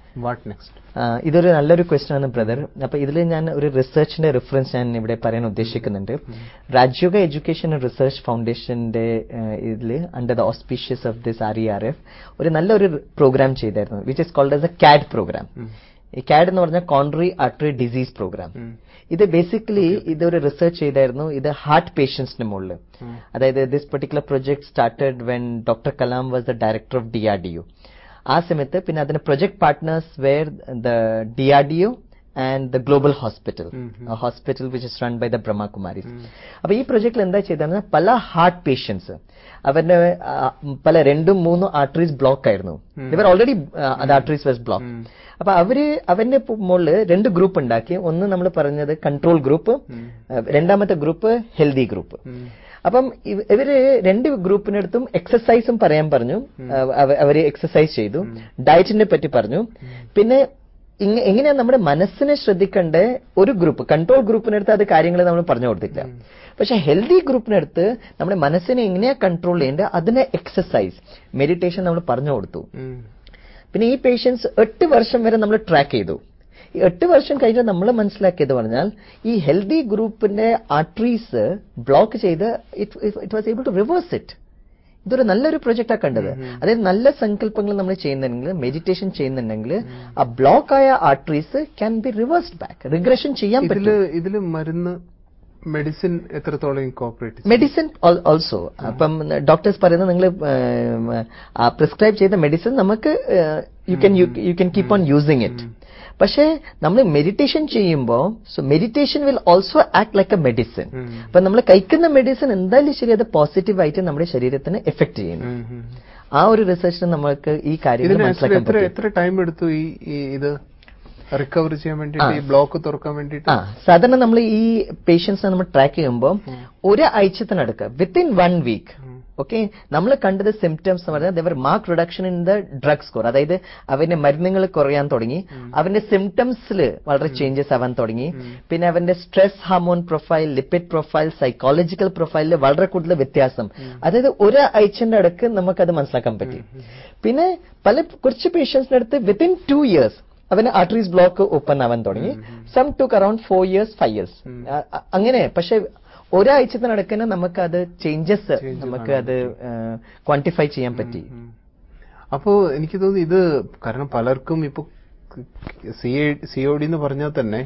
S1: വാട്ട് നെക്സ്റ്റ്
S2: ആ, ഇതൊരു നല്ലൊരു ക്വസ്റ്റ്യൻ ആണ് ബ്രദർ അപ്പൊ ഇതിൽ ഞാൻ ഒരു റിസർച്ചിന്റെ റെഫറൻസ് ഞാൻ ഇവിടെ പറയാൻ ഉദ്ദേശിക്കുന്നുണ്ട് രാജ്യോഗ എഡ്യൂക്കേഷൻ ആൻഡ് റിസർച്ച് ഫൗണ്ടേഷന്റെ ഇതിൽ under the auspicious of this R E R F ഒരു നല്ലൊരു പ്രോഗ്രാം ചെയ്തായിരുന്നു which is called as a CAD program ഈ കാഡ് എന്ന് പറഞ്ഞാൽ കോൺട്രി ആർട്ടറി ഡിസീസ് പ്രോഗ്രാം ഇത് ബേസിക്കലി ഇതൊരു റിസർച്ച് ചെയ്തായിരുന്നു ഇത് ഹാർട്ട് പേഷ്യൻസിന് മുകളിൽ അതായത് this particular project started when doctor Kalam was the director of D R D U ആ സമയത്ത് പിന്നെ അതിന് project partners were the D R D U and the global hospital hospital which is run by the Brahmakumaris അപ്പൊ ഈ പ്രൊജക്റ്റിൽ എന്താ ചെയ്തതെന്ന് പല ഹാർട്ട് പേഷ്യൻസ് അവരുടെ ആ, പല രണ്ടും മൂന്നും ആർട്ടറീസ് ബ്ലോക്ക് ആയിരുന്നു ഇവർ ഓൾറെഡി അത് ആർട്ടറീസ് വാസ് ബ്ലോക്ക് അപ്പൊ അവര് അവന്റെ മുകളിൽ രണ്ട് ഗ്രൂപ്പ് ഉണ്ടാക്കി ഒന്ന് നമ്മൾ പറഞ്ഞത് കൺട്രോൾ ഗ്രൂപ്പ് രണ്ടാമത്തെ ഗ്രൂപ്പ് ഹെൽതി ഗ്രൂപ്പ് അപ്പം ഇവ- ഇവര് രണ്ട് ഗ്രൂപ്പിനടുത്തും എക്സസൈസും പറയാൻ പറഞ്ഞു അവ- അവര് എക്സസൈസ് ചെയ്തു ഡയറ്റിനെ പറ്റി പറഞ്ഞു പിന്നെ ഇങ്ങ- എങ്ങനെയാ നമ്മുടെ മനസ്സിനെ ശ്രദ്ധിക്കേണ്ട ഒരു ഗ്രൂപ്പ് കൺട്രോൾ ഗ്രൂപ്പിനടുത്ത് അത് കാര്യങ്ങൾ നമ്മൾ പറഞ്ഞു കൊടുത്തില്ല പക്ഷെ ഹെൽത്തി ഗ്രൂപ്പിനടുത്ത് നമ്മുടെ മനസ്സിനെ എങ്ങനെയാ കൺട്രോൾ ചെയ്യേണ്ടത് അതിനെ എക്സസൈസ് മെഡിറ്റേഷൻ നമ്മൾ പറഞ്ഞു കൊടുത്തു പിന്നെ ഈ പേഷ്യൻസ് എട്ട് വർഷം വരെ നമ്മൾ ട്രാക്ക് ചെയ്തു ഈ എട്ട് വർഷം കഴിഞ്ഞ് നമ്മൾ മനസ്സിലാക്കിയത് പറഞ്ഞാൽ ഈ ഹെൽത്തി ഗ്രൂപ്പിന്റെ ആർട്ടറീസ് ബ്ലോക്ക് ചെയ്ത് it was able to reverse it ഇതൊരു നല്ലൊരു പ്രൊജക്റ്റാ കണ്ടത് അതായത് നല്ല സങ്കല്പങ്ങൾ നമ്മൾ ചെയ്യുന്നുണ്ടെങ്കിൽ മെഡിറ്റേഷൻ ചെയ്യുന്നുണ്ടെങ്കിൽ ആ ബ്ലോക്ക് ആയ arteries can be reversed back regression ചെയ്യാൻ പറ്റും
S1: ഇതില് ഇതില് മരുന്ന് മെഡിസിൻ എത്രത്തോളം ഇൻകോപ്പറേറ്റ്
S2: മെഡിസിൻ ഓൾസോ അപ്പം ഡോക്ടേഴ്സ് പറയുന്നത് നിങ്ങൾ പ്രിസ്ക്രൈബ് ചെയ്ത മെഡിസിൻ നമുക്ക് you can you can keep on using it പക്ഷേ നമ്മൾ മെഡിറ്റേഷൻ ചെയ്യുമ്പോൾ so meditation will also act like a medicine അപ്പൊ നമ്മൾ കഴിക്കുന്ന മെഡിസിൻ എന്തായാലും ശരി അത് പോസിറ്റീവായിട്ട് നമ്മുടെ ശരീരത്തിന് എഫക്ട് ചെയ്യുന്നു ആ ഒരു റിസർച്ചിന് നമുക്ക് ഈ കാര്യങ്ങൾ
S1: ഇതിന് actually
S2: മനസ്സിലാക്കാൻ
S1: എത്ര
S2: പറ്റും
S1: എത്ര ടൈം എടുത്തു ഈ ഈ ഇത് റിക്കവർ ചെയ്യാൻ വേണ്ടിയിട്ട് ഈ ബ്ലോക്ക് തുറക്കാൻ വേണ്ടിയിട്ട്
S2: ആ സാധാരണ നമ്മൾ ഈ പേഷ്യൻസിനെ നമ്മൾ ട്രാക്ക് ചെയ്യുമ്പോൾ ഒരു ആഴ്ചത്തിനടുക്ക് വിത്തിൻ വൺ വീക്ക് ഓക്കെ നമ്മൾ കണ്ടത് സിംറ്റംസ് എന്ന് പറഞ്ഞാൽ there mark reduction in the drug score അതായത് അവന്റെ മരുന്നുകൾ കുറയാൻ തുടങ്ങി അവന്റെ സിംറ്റംസിൽ വളരെ ചേഞ്ചസ് ആവാൻ തുടങ്ങി പിന്നെ അവന്റെ stress hormone profile lipid profile psychological പ്രൊഫൈലിൽ വളരെ കൂടുതൽ വ്യത്യാസം അതായത് ഒരു ആഴ്ചന്റെ അടുക്ക് നമുക്കത് മനസ്സിലാക്കാൻ പറ്റി പിന്നെ പല കുറച്ച് പേഷ്യൻസിന്റെ അടുത്ത് വിത്തിൻ ടു ഇയേഴ്സ് അവന് ആർട്ടറീസ് ബ്ലോക്ക് ഓപ്പൺ ആവാൻ തുടങ്ങി some took around four years five years അങ്ങനെ പക്ഷെ ഒരാഴ്ചത്തിനടക്കന്നെ നമുക്ക് അത് ചേഞ്ചസ് നമുക്ക് അത് ക്വാണ്ടിഫൈ ചെയ്യാൻ പറ്റി
S1: അപ്പോ എനിക്ക് തോന്നുന്നു ഇത് കാരണം പലർക്കും ഇപ്പൊ സി ഒ ഡി എന്ന് പറഞ്ഞാൽ തന്നെ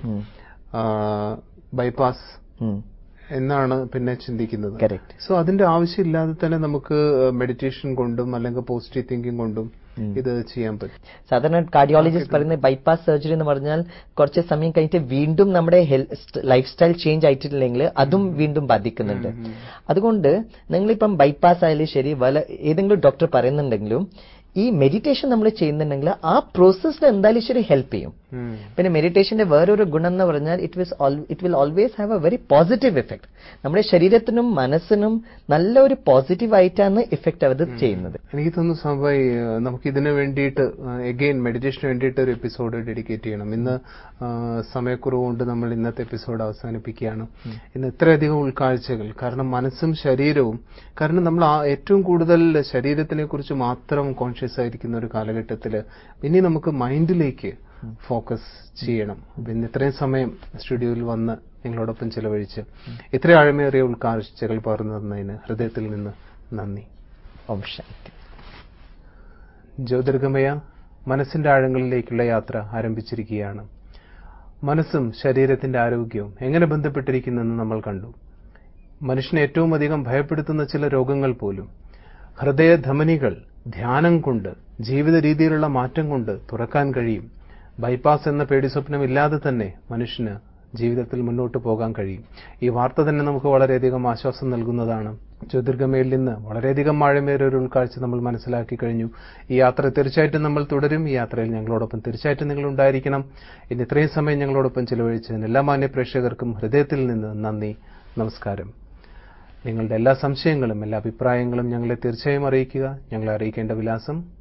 S1: ബൈപ്പാസ്
S2: ഉം.
S1: എന്നാണ് പിന്നെ ചിന്തിക്കുന്നത്
S2: Correct.
S1: സോ അതിന്റെ ആവശ്യമില്ലാതെ തന്നെ നമുക്ക് മെഡിറ്റേഷൻ കൊണ്ടും അല്ലെങ്കിൽ പോസിറ്റീവ് തിങ്കിങ് കൊണ്ടും ഇത് ചെയ്യാൻ പറ്റും
S2: സാധാരണ കാർഡിയോളജിസ്റ്റ് പറയുന്നത് ബൈപ്പാസ് സർജറി എന്ന് പറഞ്ഞാൽ കുറച്ച് സമയം കഴിഞ്ഞിട്ട് വീണ്ടും നമ്മുടെ ലൈഫ് സ്റ്റൈൽ ചേഞ്ച് ആയിട്ടില്ലെങ്കിൽ അതും വീണ്ടും ബാധിക്കുന്നുണ്ട് അതുകൊണ്ട് നിങ്ങളിപ്പം ബൈപ്പാസ് ആയാലും ശരി വല ഏതെങ്കിലും ഡോക്ടർ പറയുന്നുണ്ടെങ്കിലും ഈ മെഡിറ്റേഷൻ നമ്മൾ ചെയ്യുന്നുണ്ടെങ്കിൽ ആ പ്രോസസ്സിൽ എന്തായാലും ശരി ഹെൽപ്പ് ചെയ്യും
S1: ഉം.
S2: പിന്നെ മെഡിറ്റേഷന്റെ വേറൊരു ഗുണം എന്ന് പറഞ്ഞാൽ it was it will always have a very positive effect നമ്മുടെ ശരീരത്തിനും മനസ്സിനും നല്ല ഒരു പോസിറ്റീവ് ആയിട്ടാണ് ഇഫക്റ്റ് അത് ചെയ്യുന്നത്
S1: എനിക്ക് തോന്നുന്നു സംഭവം നമുക്ക് ഇതിനു വേണ്ടിയിട്ട് എഗെയിൻ മെഡിറ്റേഷന് വേണ്ടിയിട്ട് ഒരു എപ്പിസോഡ് ഡെഡിക്കേറ്റ് ചെയ്യണം ഇന്ന് ആ, സമയക്കുറവ് കൊണ്ട് നമ്മൾ ഇന്നത്തെ എപ്പിസോഡ് അവസാനിപ്പിക്കുകയാണ് ഇന്ന് ഇത്രയധികം ഉൾക്കാഴ്ചകൾ കാരണം മനസ്സും ശരീരവും കാരണം നമ്മൾ ആ ഏറ്റവും കൂടുതൽ ശരീരത്തിനെ കുറിച്ച് മാത്രം കോൺഷ്യസ് ആയിരിക്കുന്ന ഒരു കാലഘട്ടത്തിൽ ഇനി നമുക്ക് മൈൻഡിലേക്ക് ഫോക്കസ് ചെയ്യണം അപ്പൊ ഇന്ന് ഇത്രയും സമയം സ്റ്റുഡിയോയിൽ വന്ന് നിങ്ങളോടൊപ്പം ചിലവഴിച്ച് ഇത്ര ആഴമേറിയ ഉൾക്കാഴ്ചകൾ പകർന്നു തന്നതിന് ഹൃദയത്തിൽ നിന്ന് നന്ദി
S2: ഓം ശാന്തി
S1: ജ്യോതിർഗമയ മനസ്സിന്റെ ആഴങ്ങളിലേക്കുള്ള യാത്ര ആരംഭിച്ചിരിക്കുകയാണ് മനസ്സും ശരീരത്തിന്റെ ആരോഗ്യവും എങ്ങനെ ബന്ധപ്പെട്ടിരിക്കുന്നെന്ന് നമ്മൾ കണ്ടു മനുഷ്യനെ ഏറ്റവും അധികം ഭയപ്പെടുത്തുന്ന ചില രോഗങ്ങൾ പോലും ഹൃദയധമനികൾ ധ്യാനം കൊണ്ട് ജീവിത രീതിയിലുള്ള മാറ്റം കൊണ്ട് തുറക്കാൻ കഴിയും ബൈപ്പാസ് എന്ന പേടിസ്വപ്നം ഇല്ലാതെ തന്നെ മനുഷ്യന് ജീവിതത്തിൽ മുന്നോട്ട് പോകാൻ കഴിയും ഈ വാർത്ത തന്നെ നമുക്ക് വളരെയധികം ആശ്വാസം നൽകുന്നതാണ് ജ്യോതിർഗമയിൽ നിന്ന് വളരെയധികം ആഴമേറിയ ഒരു ഉൾക്കാഴ്ച നമ്മൾ മനസ്സിലാക്കി കഴിഞ്ഞു ഈ യാത്ര തീർച്ചയായിട്ടും നമ്മൾ തുടരും ഈ യാത്രയിൽ ഞങ്ങളോടൊപ്പം തീർച്ചയായിട്ടും നിങ്ങൾ ഉണ്ടായിരിക്കണം ഇന്ന് ഇത്രയും സമയം ഞങ്ങളോടൊപ്പം ചിലവഴിച്ചതിന് എല്ലാ മാന്യ പ്രേക്ഷകർക്കും ഹൃദയത്തിൽ നിന്ന് നന്ദി നമസ്കാരം നിങ്ങളുടെ എല്ലാ സംശയങ്ങളും എല്ലാ അഭിപ്രായങ്ങളും ഞങ്ങളെ തീർച്ചയായും അറിയിക്കുക ഞങ്ങളെ അറിയിക്കേണ്ട വിലാസം